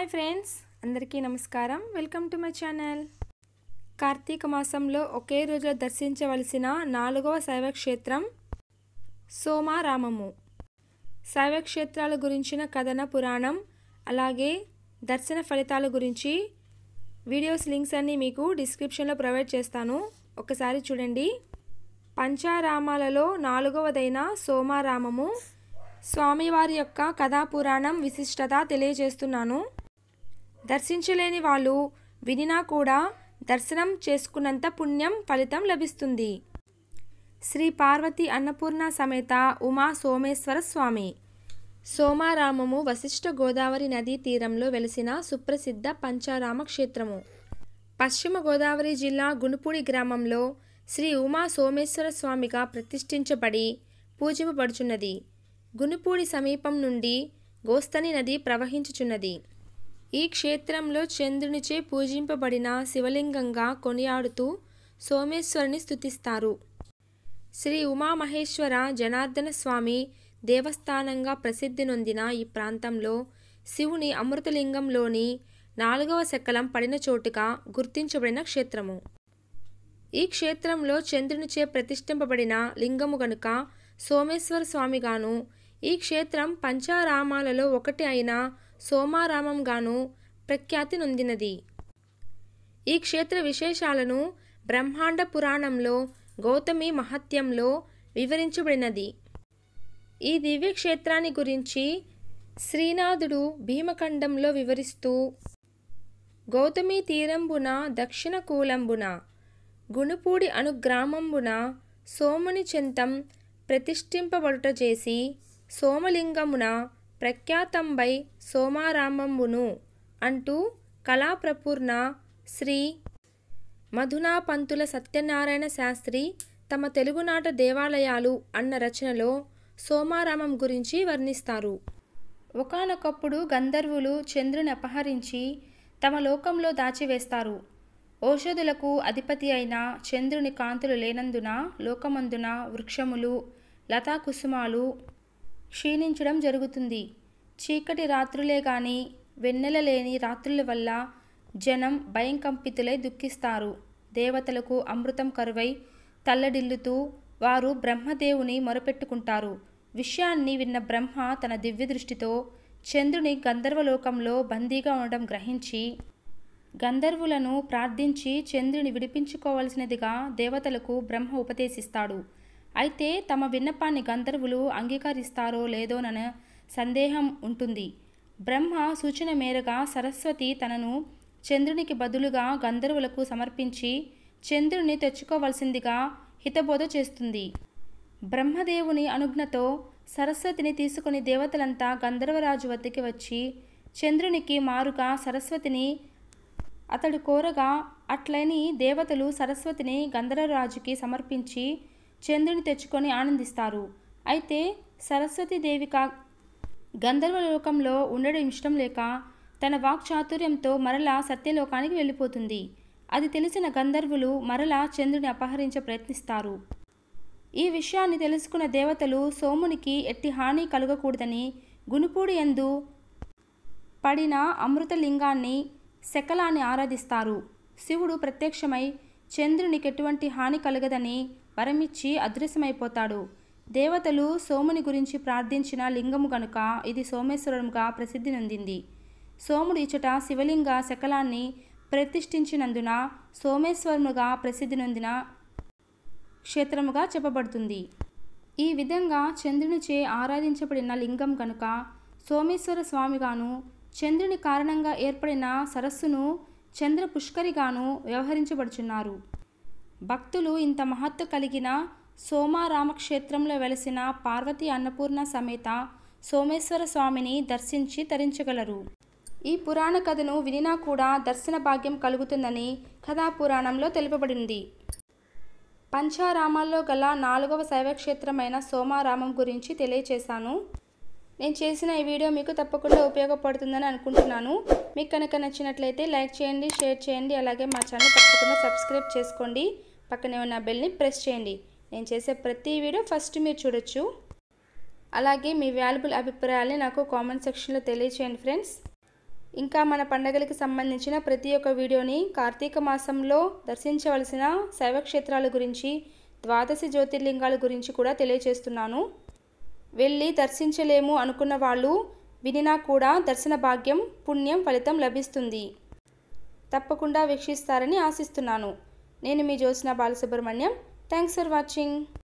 hi friends అందరికీ నమస్కారం welcome to my channel Karthika మాసంలో ఒకే రోజులో దర్శించవలసిన నాలుగవ శైవ క్షేత్రం సోమారామము శైవ క్షేత్రాల గురించిన కథన పురాణం అలాగే దర్శన ఫలితాల గురించి వీడియోస్ లింక్స్ అన్నీ మీకు డిస్క్రిప్షన్లో ప్రొవైడ్ చేస్తాను ఒకసారి చూడండి పంచారామాలలో నాలుగవదైన సోమారామము స్వామివారి యొక్క కథా పురాణం విశిష్టత తెలియజేస్తున్నాను దర్శించలేని వాళ్ళు వినినా కూడా దర్శనం చేసుకున్నంత పుణ్యం ఫలితం లభిస్తుంది శ్రీ పార్వతి అన్నపూర్ణ సమేత ఉమా సోమేశ్వర స్వామి సోమారామము వశిష్ఠ గోదావరి నదీ తీరంలో వెలిసిన సుప్రసిద్ధ పంచారామ క్షేత్రము పశ్చిమ గోదావరి జిల్లా గునుపూడి గ్రామంలో శ్రీ ఉమా సోమేశ్వర స్వామిగా ప్రతిష్ఠించబడి పూజింపబడుచున్నది గునుపూడి సమీపం నుండి గోస్తని నది ప్రవహించుచున్నది ఈ క్షేత్రంలో చంద్రునిచే పూజింపబడిన శివలింగంగా కొనియాడుతూ సోమేశ్వరుని స్తుతిస్తారు శ్రీ ఉమామహేశ్వర జనార్దన స్వామి దేవస్థానంగా ప్రసిద్ధి నొందిన ఈ ప్రాంతంలో శివుని అమృతలింగంలోని నాలుగవ శకలం పడిన చోటుగా గుర్తించబడిన క్షేత్రము ఈ క్షేత్రంలో చంద్రునిచే ప్రతిష్ఠింపబడిన లింగము గనుక సోమేశ్వర స్వామిగాను ఈ క్షేత్రం పంచారామాలలో ఒకటి అయిన సోమారామంగాను ప్రఖ్యాతి నొందినది ఈ క్షేత్ర విశేషాలను బ్రహ్మాండ పురాణంలో గౌతమి మహత్యంలో వివరించబడినది ఈ దివ్య క్షేత్రాన్ని గురించి శ్రీనాథుడు భీమఖండంలో వివరిస్తూ గౌతమి తీరంబున దక్షిణ కూలంబున గుణపూడి అను గ్రామంబున సోముని చెంతం ప్రతిష్ఠింపబడుట చేసి సోమలింగమున ప్రఖ్యాతంబై సోమారామంబును అంటూ కళాప్రపూర్ణ శ్రీ మధునా పంతుల సత్యనారాయణ శాస్త్రి తమ తెలుగునాట దేవాలయాలు అన్న రచనలో సోమారామం గురించి వర్ణిస్తారు ఒకానొకప్పుడు గంధర్వులు చంద్రుని అపహరించి తమ లోకంలో దాచివేస్తారు ఔషధులకు అధిపతి అయిన చంద్రుని కాంతులు లేనందున లోకమందున వృక్షములు లతాకుసుమాలు క్షీణించడం జరుగుతుంది చీకటి రాత్రులే గాని వెన్నెల లేని రాత్రుల వల్ల జనం భయంకంపితులై దుఃఖిస్తారు దేవతలకు అమృతం కరువై తల్లడిల్లుతూ వారు బ్రహ్మదేవుని మొరపెట్టుకుంటారు విషయాన్ని విన్న బ్రహ్మ తన దివ్య దృష్టితో చంద్రుని గంధర్వలోకంలో బందీగా ఉండడం గ్రహించి గంధర్వులను ప్రార్థించి చంద్రుని విడిపించుకోవలసినదిగా దేవతలకు బ్రహ్మ ఉపదేశిస్తాడు అయితే తమ విన్నపాన్ని గంధర్వులు అంగీకరిస్తారో లేదోనన్న సందేహం ఉంటుంది బ్రహ్మ సూచన మేరగా సరస్వతి తనను చంద్రునికి బదులుగా గంధర్వులకు సమర్పించి చంద్రుని తెచ్చుకోవలసిందిగా హితబోధ చేస్తుంది బ్రహ్మదేవుని అనుజ్ఞతో సరస్వతిని తీసుకుని దేవతలంతా గంధర్వరాజు వద్దకి వచ్చి చంద్రునికి మారుగా సరస్వతిని అతడు కోరగా అట్లని దేవతలు సరస్వతిని గంధర్వరాజుకి సమర్పించి చంద్రుని తెచ్చుకొని ఆనందిస్తారు అయితే సరస్వతీదేవి కా గంధర్వలోకంలో ఉండడం ఇష్టం లేక తన వాక్చాతుర్యంతో మరలా సత్యలోకానికి వెళ్ళిపోతుంది అది తెలిసిన గంధర్వులు మరలా చంద్రుని అపహరించ ప్రయత్నిస్తారు ఈ విషయాన్ని తెలుసుకున్న దేవతలు సోమునికి ఎట్టి హాని కలగకూడదని గునుపూడి ఎందు పడిన అమృతలింగాన్ని శకలాన్ని ఆరాధిస్తారు శివుడు ప్రత్యక్షమై చంద్రునికి ఎటువంటి హాని కలగదని వరమిచ్చి అదృశ్యమైపోతాడు దేవతలు సోముని గురించి ప్రార్థించిన లింగము గనుక ఇది సోమేశ్వరంగా ప్రసిద్ధి నొందింది సోముడు ఇచ్చట శివలింగ శకలాన్ని ప్రతిష్ఠించినందున సోమేశ్వరముగా ప్రసిద్ధి నొందిన క్షేత్రముగా చెప్పబడుతుంది ఈ విధంగా చంద్రునిచే ఆరాధించబడిన లింగం కనుక సోమేశ్వర స్వామిగాను చంద్రుని కారణంగా ఏర్పడిన సరస్సును చంద్ర పుష్కరిగాను వ్యవహరించబడుచున్నారు భక్తులు ఇంత మహత్వ కలిగిన సోమారామక్షేత్రంలో వెలసిన పార్వతీ అన్నపూర్ణ సమేత సోమేశ్వర స్వామిని దర్శించి తరించగలరు ఈ పురాణ కథను వినినా కూడా దర్శన భాగ్యం కలుగుతుందని కథాపురాణంలో తెలుపబడింది పంచారామాల్లో గల నాలుగవ శైవక్షేత్రమైన సోమారామం గురించి తెలియచేశాను నేను చేసిన ఈ వీడియో మీకు తప్పకుండా ఉపయోగపడుతుందని అనుకుంటున్నాను మీకు కనుక నచ్చినట్లయితే లైక్ చేయండి షేర్ చేయండి అలాగే మా ఛానల్ తప్పకుండా సబ్స్క్రైబ్ చేసుకోండి పక్కనే ఉన్న బెల్ని ప్రెస్ చేయండి నేను చేసే ప్రతి వీడియో ఫస్ట్ మీరు చూడొచ్చు అలాగే మీ వాల్యుబుల్ అభిప్రాయాల్ని నాకు కామెంట్ సెక్షన్లో తెలియచేయండి ఫ్రెండ్స్ ఇంకా మన పండగలకి సంబంధించిన ప్రతి ఒక్క వీడియోని కార్తీక మాసంలో దర్శించవలసిన శైవక్షేత్రాల గురించి ద్వాదశి జ్యోతిర్లింగాల గురించి కూడా తెలియజేస్తున్నాను వెళ్ళి దర్శించలేము అనుకున్న వాళ్ళు వినినా కూడా దర్శన భాగ్యం పుణ్యం ఫలితం లభిస్తుంది తప్పకుండా వీక్షిస్తారని ఆశిస్తున్నాను నేను మీ Jyotsna Balasubrahmanyam thanks for watching